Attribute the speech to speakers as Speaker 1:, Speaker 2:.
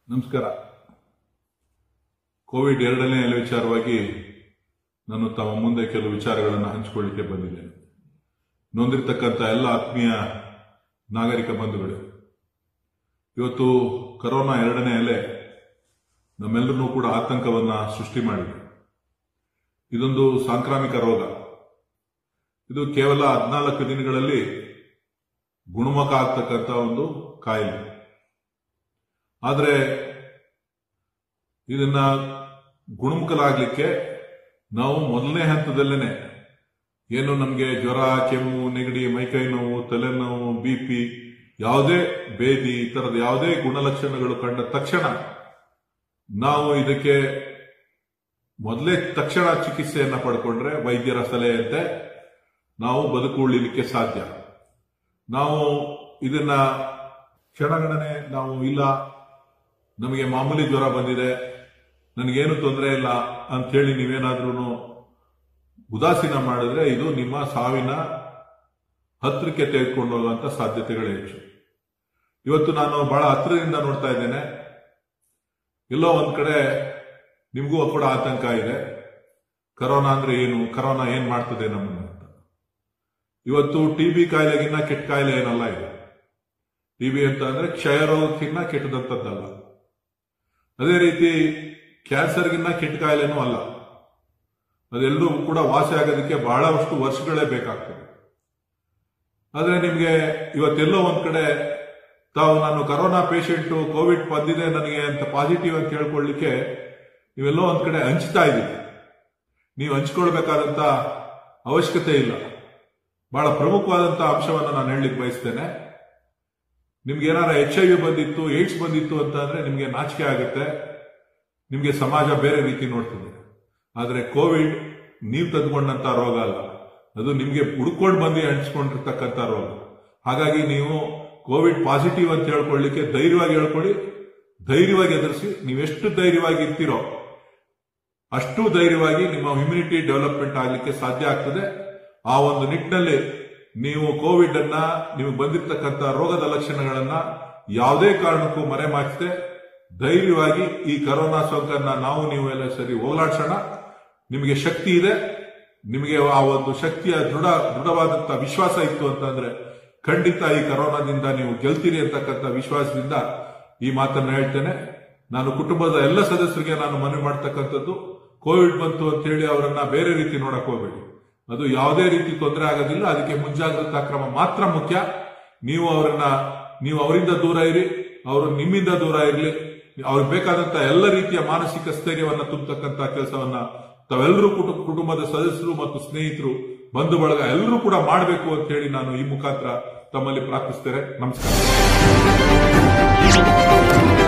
Speaker 1: ನಮಸ್ಕಾರ ಕೋವಿಡ್ ಎರಡನೇ ಅಲೆ ವಿಚಾರವಾಗಿ ನಾನು ತಮ್ಮ ಮುಂದೆ ಕೆಲವು ವಿಚಾರಗಳನ್ನು ಹಂಚಿಕೊಳ್ಳಿಕ್ಕೆ ಬಂದಿದ್ದೇನೆ ನೊಂದಿರ್ತಕ್ಕಂಥ ಎಲ್ಲ ಆತ್ಮೀಯ ನಾಗರಿಕ ಬಂಧುಗಳು ಇವತ್ತು ಕರೋನಾ ಎರಡನೇ ಅಲೆ ನಮ್ಮೆಲ್ಲರನ್ನೂ ಕೂಡ ಆತಂಕವನ್ನ ಸೃಷ್ಟಿ ಮಾಡಿದೆ ಇದೊಂದು ಸಾಂಕ್ರಾಮಿಕ ರೋಗ ಇದು ಕೇವಲ ಹದಿನಾಲ್ಕು ದಿನಗಳಲ್ಲಿ ಗುಣಮುಖ ಆಗ್ತಕ್ಕಂಥ ಒಂದು ಕಾಯಿಲೆ ಆದರೆ ಇದನ್ನ ಗುಣಮುಖಲಾಗಲಿಕ್ಕೆ ನಾವು ಮೊದಲನೇ ಹಂತದಲ್ಲೇನೆ ಏನು ನಮಗೆ ಜ್ವರ ಕೆಮ್ಮು ನೆಗಡಿ ಮೈಕೈ ನೋವು ತಲೆನೋವು ಬಿ ಪಿ ಯಾವುದೇ ಬೇದಿ ಈ ತರದ ಯಾವುದೇ ಗುಣಲಕ್ಷಣಗಳು ಕಂಡ ತಕ್ಷಣ ನಾವು ಇದಕ್ಕೆ ಮೊದಲೇ ತಕ್ಷಣ ಚಿಕಿತ್ಸೆಯನ್ನ ಪಡ್ಕೊಂಡ್ರೆ ವೈದ್ಯರ ಸಲಹೆಯಂತೆ ನಾವು ಬದುಕುಳಿಲಿಕ್ಕೆ ಸಾಧ್ಯ ನಾವು ಇದನ್ನ ಕ್ಷಣಗಣನೆ ನಾವು ಇಲ್ಲ ನಮಗೆ ಮಾಮೂಲಿ ಜ್ವರ ಬಂದಿದೆ ನನಗೇನು ತೊಂದರೆ ಇಲ್ಲ ಅಂತ ಹೇಳಿ ನೀವೇನಾದ್ರೂ ಉದಾಸೀನ ಮಾಡಿದ್ರೆ ಇದು ನಿಮ್ಮ ಸಾವಿನ ಹತ್ತಿರಕ್ಕೆ ತೆಗೆದುಕೊಂಡು ಹೋಗುವಂತ ಸಾಧ್ಯತೆಗಳು ಹೆಚ್ಚು ಇವತ್ತು ನಾನು ಬಹಳ ಹತ್ತಿರದಿಂದ ನೋಡ್ತಾ ಇದ್ದೇನೆ ಎಲ್ಲೋ ಒಂದ್ ಕಡೆ ನಿಮಗೂ ಕೂಡ ಆತಂಕ ಇದೆ ಕರೋನಾ ಅಂದ್ರೆ ಏನು ಕರೋನಾ ಏನ್ ಮಾಡ್ತದೆ ನಮ್ಮನ್ನ ಅಂತ ಇವತ್ತು ಟಿ ಬಿ ಕಾಯಿಲೆಗಿನ್ನ ಕೆಟ್ಟ ಕಾಯಿಲೆ ಏನಲ್ಲ ಇದೆ ಟಿಬಿ ಅಂತ ಅಂದ್ರೆ ಕ್ಷಯ ರೋಗಕ್ಕಿನ್ನ ಕೆಟ್ಟದಂತದ್ದಲ್ಲ ಅದೇ ರೀತಿ ಕ್ಯಾನ್ಸರ್ಗಿನ್ನ ಕೆಟ್ಟ ಕಾಯಿಲೆನೂ ಅಲ್ಲ ಅದೆಲ್ಲರೂ ಕೂಡ ವಾಸಿ ಆಗೋದಕ್ಕೆ ಬಹಳಷ್ಟು ವರ್ಷಗಳೇ ಬೇಕಾಗ್ತದೆ ಆದ್ರೆ ನಿಮ್ಗೆ ಇವತ್ತೆಲ್ಲೋ ಒಂದ್ ಕಡೆ ತಾವು ನಾನು ಕರೋನಾ ಪೇಷಂಟ್ ಕೋವಿಡ್ ಬಂದಿದೆ ನನಗೆ ಅಂತ ಪಾಸಿಟಿವ್ ಅಂತ ಹೇಳ್ಕೊಳ್ಳಿಕ್ಕೆ ನೀವೆಲ್ಲೋ ಒಂದ್ ಕಡೆ ಹಂಚ್ತಾ ಇದ್ದೀರಿ ನೀವು ಹಂಚ್ಕೊಳ್ಬೇಕಾದಂತ ಅವಶ್ಯಕತೆ ಇಲ್ಲ ಬಹಳ ಪ್ರಮುಖವಾದಂತ ಅಂಶವನ್ನು ನಾನು ಹೇಳಲಿಕ್ಕೆ ಬಯಸ್ತೇನೆ ನಿಮ್ಗೆ ಏನಾರ ಎಚ್ ಐ ವಿ ಬಂದಿತ್ತು ಏಡ್ಸ್ ಬಂದಿತ್ತು ಅಂತ ಅಂದ್ರೆ ನಿಮ್ಗೆ ನಾಚಿಕೆ ಆಗುತ್ತೆ ನಿಮ್ಗೆ ಸಮಾಜ ಬೇರೆ ರೀತಿ ನೋಡ್ತದೆ ಆದ್ರೆ ಕೋವಿಡ್ ನೀವು ತಂದುಕೊಂಡಂತ ರೋಗ ಅಲ್ಲ ಅದು ನಿಮ್ಗೆ ಹುಡ್ಕೊಂಡು ಬಂದು ಅಂಟಿಸ್ಕೊಂಡಿರ್ತಕ್ಕಂಥ ರೋಗ ಹಾಗಾಗಿ ನೀವು ಕೋವಿಡ್ ಪಾಸಿಟಿವ್ ಅಂತ ಹೇಳ್ಕೊಳ್ಳಿಕ್ಕೆ ಧೈರ್ಯವಾಗಿ ಹೇಳ್ಕೊಳ್ಳಿ ಧೈರ್ಯವಾಗಿ ಎದುರಿಸಿ ನೀವೆಷ್ಟು ಧೈರ್ಯವಾಗಿ ಇರ್ತೀರೋ ಅಷ್ಟು ಧೈರ್ಯವಾಗಿ ನಿಮ್ಮ ಇಮ್ಯುನಿಟಿ ಡೆವಲಪ್ಮೆಂಟ್ ಆಗಲಿಕ್ಕೆ ಸಾಧ್ಯ ಆಗ್ತದೆ ಆ ಒಂದು ನಿಟ್ಟಿನಲ್ಲಿ ನೀವು ಕೋವಿಡ್ ಅನ್ನ ನಿಮಗೆ ಬಂದಿರತಕ್ಕಂಥ ರೋಗದ ಲಕ್ಷಣಗಳನ್ನ ಯಾವುದೇ ಕಾರಣಕ್ಕೂ ಮರೆಮಾಚದೆ ಧೈರ್ಯವಾಗಿ ಈ ಕರೋನಾ ಸೋಂಕನ್ನ ನಾವು ನೀವು ಎಲ್ಲ ಸರಿ ಹೋಗಲಾಡ್ಸೋಣ ನಿಮಗೆ ಶಕ್ತಿ ಇದೆ ನಿಮಗೆ ಆ ಒಂದು ಶಕ್ತಿಯ ದೃಢ ದೃಢವಾದಂತ ವಿಶ್ವಾಸ ಇತ್ತು ಅಂತಂದ್ರೆ ಖಂಡಿತ ಈ ಕರೋನಾದಿಂದ ನೀವು ಗೆಲ್ತೀರಿ ಅಂತಕ್ಕಂಥ ವಿಶ್ವಾಸದಿಂದ ಈ ಮಾತನ್ನ ಹೇಳ್ತೇನೆ ನಾನು ಕುಟುಂಬದ ಎಲ್ಲ ಸದಸ್ಯರಿಗೆ ನಾನು ಮನವಿ ಮಾಡ್ತಕ್ಕಂಥದ್ದು ಕೋವಿಡ್ ಬಂತು ಅಂತ ಹೇಳಿ ಅವರನ್ನ ಬೇರೆ ರೀತಿ ನೋಡಕ್ ಹೋಗಬೇಡಿ ಅದು ಯಾವುದೇ ರೀತಿ ತೊಂದರೆ ಆಗೋದಿಲ್ಲ ಅದಕ್ಕೆ ಮುಂಜಾಗ್ರತಾ ಕ್ರಮ ಮಾತ್ರ ಮುಖ್ಯ ನೀವು ಅವರನ್ನ ನೀವು ಅವರಿಂದ ದೂರ ಇರಿ ಅವರು ನಿಮ್ಮಿಂದ ದೂರ ಇರಲಿ ಅವ್ರಿಗೆ ಬೇಕಾದಂತ ಎಲ್ಲ ರೀತಿಯ ಮಾನಸಿಕ ಸ್ಥೈರ್ಯವನ್ನ ತುಂಬತಕ್ಕಂತ ಕೆಲಸವನ್ನ ತಾವೆಲ್ಲರೂ ಕುಟುಂಬ ಕುಟುಂಬದ ಸದಸ್ಯರು ಮತ್ತು ಸ್ನೇಹಿತರು ಬಂಧು ಬಳಗ ಎಲ್ಲರೂ ಕೂಡ ಮಾಡಬೇಕು ಅಂತ ಹೇಳಿ ನಾನು ಈ ಮುಖಾಂತರ ತಮ್ಮಲ್ಲಿ ಪ್ರಾರ್ಥಿಸ್ತೇನೆ ನಮಸ್ಕಾರ